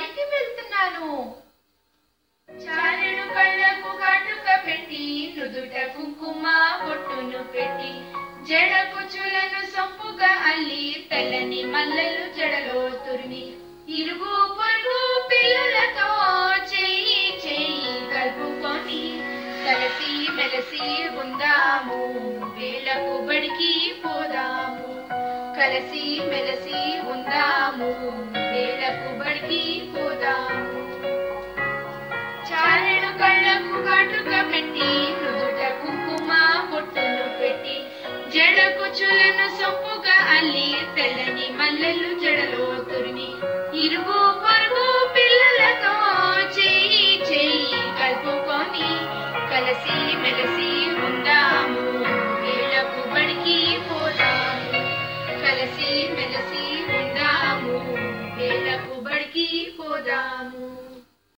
బడికి వెళ్తున్నాను చారెడు కళ్ళకు కాటుక పెట్టి నుదుట కుంకుమ బొట్టును పెట్టి జడ కుచులను సొంపుగా అల్లి తెల్లని మల్లెలు జడలో తురిమి ఇరుగు పొరుగు పిల్లలతో చెయ్యి చెయ్యి కలుపుకొని కలిసి మెలసి ఉందాము వేళకు బడికి పోదాము కలిసి మెలసి ఉందాము వేళకు బడికి పోదాము చారెడు కళ్ళకు కాటుక పెట్టి నుదుట కుంకుమ బొట్టును పెట్టి జడ కుచులను సొప్పుగా అల్లి తెల్లని మల్లెలు జడలో తురిమి ఇరుగు పొరుగు పిల్లలతో చెయ్యి చెయ్యి కలుపుకొని కలిసి మెలసి ఉందాము వేళకు బడికి పోదాము కలిసి మెలసి ఉందాము వేళకు బడికి పోదాము